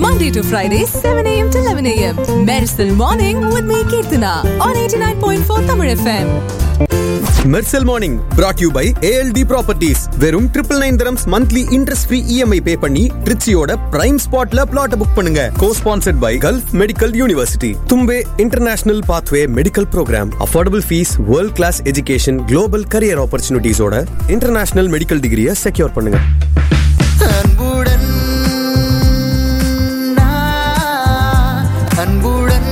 Monday to Friday, 7 a.m. to 11 a.m. Medicine Morning with me, Kirtana, on 89.4 Tamil FM. Mersal morning brought you by A L T properties வெறும் triple nine terms monthly interest free EMI pay பண்ணி ட்ரிச்சியோட prime ஸ்பாட்ல flat book பண்ணுங்க co sponsored by Gulf Medical University Thumbay international pathway medical programme affordable fees world class education global career ஆப்பர்ச்சுனிட்டிஸோட international medical டிகிரியை secure பண்ணுங்க அன்புடன் நான், அன்புடன்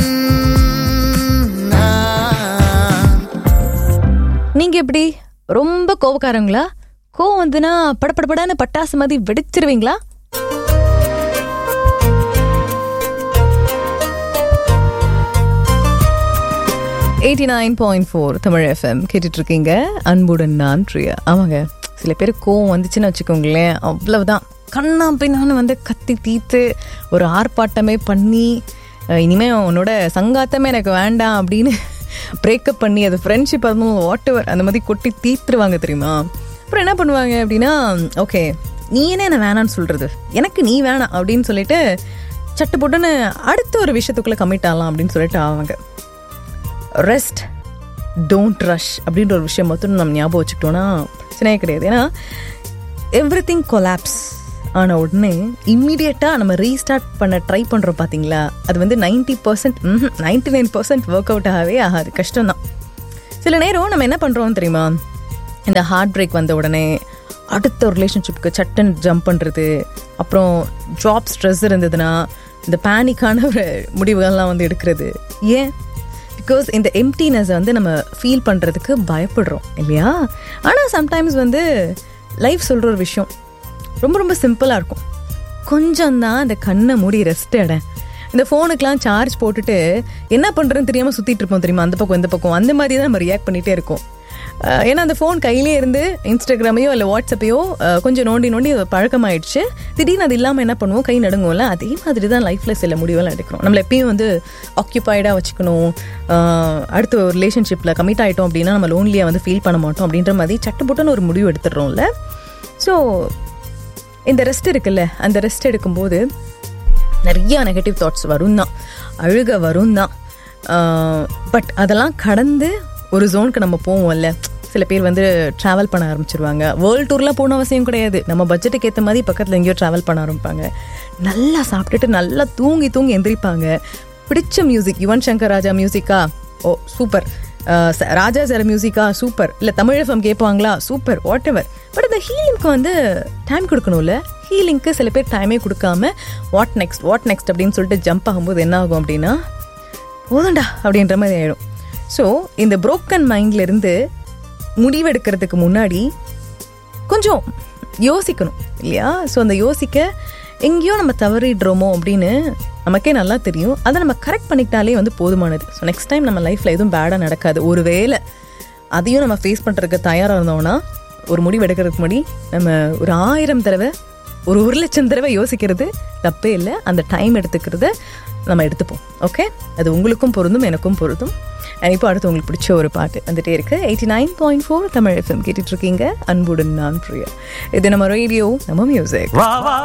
நான். நீங்க எப்படி ரொம்ப கோவக்காரங்களா கோவம் வந்துனா படபடபடான்னு பட்டாசு மாதிரி வெடிச்சிருவீங்களா eighty nine point four Tamil F M கேட்டுட்டு இருக்கீங்க அன்புடன் நான் பிரியா ஆமாங்க சில பேர் கோவம் வந்துச்சுன்னு வச்சுக்கோங்களேன் அவ்வளவுதான் கண்ணா பின்னான்னு வந்து கத்தி தீத்து ஒரு ஆர்ப்பாட்டமே பண்ணி அஹ், இனிமே உன்னோட சங்காத்தமே எனக்கு வேண்டாம் அப்படின்னு பிரேக்கப் பண்ணி அது ஃப்ரெண்ட்ஷிப் அதுவும் வாட் எவர் அந்த மாதிரி கொட்டி தீத்துருவாங்க தெரியுமா அப்புறம் என்ன பண்ணுவாங்க அப்படின்னா ஓகே நீ என்ன என்ன வேணான்னு சொல்றது எனக்கு நீ வேணாம் அப்படின்னு சொல்லிட்டு சட்டு போட்டுன்னு அடுத்த ஒரு விஷயத்துக்குள்ள கமிட் ஆகலாம் அப்படின்னு சொல்லிட்டு ஆவாங்க ரெஸ்ட் டோன்ட் ரஷ் அப்படின்ற ஒரு விஷயம் மட்டும் நம்ம ஞாபகம் வச்சுக்கிட்டோம்னா பிரச்சனையே கிடையாது ஏன்னா எவ்ரி திங் கொலாப்ஸ் ஆன உடனே இம்மீடியட்டாக நம்ம ரீஸ்டார்ட் பண்ண ட்ரை பண்ணுறோம் பார்த்தீங்களா அது வந்து ninety percent ninety nine percent work out ஆகவே ஆகாது கஷ்டம்தான் சில நேரம் நம்ம என்ன பண்ணுறோம் தெரியுமா இந்த ஹார்ட் பிரேக் வந்த உடனே அடுத்த ஒரு ரிலேஷன்ஷிப்க்கு சட்டுன்னு ஜம்ப் பண்ணுறது அப்புறம் ஜாப் ஸ்ட்ரெஸ் இருந்ததுன்னா இந்த பேனிக்கான ஒரு முடிவுகள்லாம் வந்து எடுக்கிறது ஏன் பிகாஸ் இந்த எம்டினஸை வந்து நம்ம ஃபீல் பண்ணுறதுக்கு பயப்படுறோம் இல்லையா ஆனால் சம்டைம்ஸ் வந்து லைஃப் சொல்கிற ஒரு விஷயம் ரொம்ப ரொம்ப சிம்பிளாக இருக்கும் கொஞ்சம் தான் அந்த கண்ணை மூடி ரெஸ்ட் எட இந்த ஃபோனுக்கெலாம் சார்ஜ் போட்டுட்டு என்ன பண்ணுறதுன்னு தெரியாமல் சுற்றிட்டு இருப்போம் தெரியுமா அந்த பக்கம் இந்த பக்கம் அந்த மாதிரி தான் நம்ம ரியாக்ட் பண்ணிகிட்டே இருக்கோம் அஹ் ஏன்னா அந்த ஃபோன் கையிலே இருந்து இன்ஸ்டாகிராமையோ இல்லை வாட்ஸ்அப்பையோ அஹ் கொஞ்சம் நோண்டி நோண்டி அது பழக்கமாயிடுச்சு திடீர்னு அது இல்லாமல் என்ன பண்ணுவோம் கை நடுங்கும்ல அதே மாதிரி தான் லைஃப்பில் சில முடிவெல்லாம் எடுக்கிறோம் நம்மளை எப்பயும் வந்து ஆக்கியூபைடாக வச்சுக்கணும் அஹ் அடுத்த ஒரு ரிலேஷன்ஷிப்பில் கமிட் ஆகிட்டோம் அப்படின்னா நம்ம லோன்லியாக வந்து ஃபீல் பண்ண மாட்டோம் அப்படின்ற மாதிரி சட்டுப்புட்டுன்னு ஒரு முடிவு எடுத்துடுறோம்ல ஸோ இந்த ரெஸ்ட் இருக்குல்ல அந்த ரெஸ்ட் எடுக்கும்போது நிறைய நெகட்டிவ் தாட்ஸ் வரும் தான் அழுக வரும் தான் பட் அதெல்லாம் கடந்து ஒரு ஜோனுக்கு நம்ம போவோம்ல சில பேர் வந்து ட்ராவல் பண்ண ஆரம்பிச்சிருவாங்க வேர்ல்டு டூர்லாம் போன அவசியம் கிடையாது நம்ம பட்ஜெட்டுக்கு ஏற்ற மாதிரி பக்கத்தில் எங்கேயோ ட்ராவல் பண்ண ஆரம்பிப்பாங்க நல்லா சாப்பிட்டுட்டு நல்லா தூங்கி தூங்கி எந்திரிப்பாங்க பிடிச்ச மியூசிக் யுவன் சங்கர் ராஜா மியூசிக்கா ஓ சூப்பர் ராஜா சார் மியூசிக்கா சூப்பர் இல்லை தமிழ் எஃப்எம் கேட்பாங்களா சூப்பர் வாட் எவர் பட் இந்த ஹீலிங்க்கு வந்து டைம் கொடுக்கணும்ல ஹீலிங்க்கு சில பேர் டைமே கொடுக்காம வாட் நெக்ஸ்ட் வாட் நெக்ஸ்ட் அப்படின்னு சொல்லிட்டு ஜம்ப் ஆகும்போது என்ன ஆகும் அப்படின்னா போதும்டா அப்படின்ற மாதிரி ஆயிடும் ஸோ இந்த புரோக்கன் மைண்ட்லேருந்து முடிவெடுக்கிறதுக்கு முன்னாடி கொஞ்சம் யோசிக்கணும் இல்லையா ஸோ அந்த யோசிக்க எங்கேயோ நம்ம தவறிடுறோமோ அப்படின்னு நமக்கே நல்லா தெரியும் அதை நம்ம கரெக்ட் பண்ணிக்கிட்டாலே வந்து போதுமானது ஸோ நெக்ஸ்ட் டைம் நம்ம லைஃப்பில் எதுவும் பேடாக நடக்காது ஒருவேளை அதையும் நம்ம ஃபேஸ் பண்ணுறதுக்கு தயாராக இருந்தோம்னா ஒரு முடிவு எடுக்கிறதுக்கு முன்னாடி நம்ம ஒரு ஆயிரம் தடவை ஒரு ஒரு லட்சம் தடவை யோசிக்கிறது தப்பே இல்லை அந்த டைம் எடுத்துக்கிறத நம்ம எடுத்துப்போம் ஓகே அது உங்களுக்கும் பொருந்தும் எனக்கும் பொருந்தும் And இப்போ அடுத்து உங்களுக்கு பிடிச்ச ஒரு பாட்டு வந்துட்டே இருக்கு eighty nine point four Tamil F M கேட்டுட்டு இருக்கீங்க அன்புடன் நான் பிரியா இது நம்ம ரேடியோ நம்ம மியூசிக் வா வா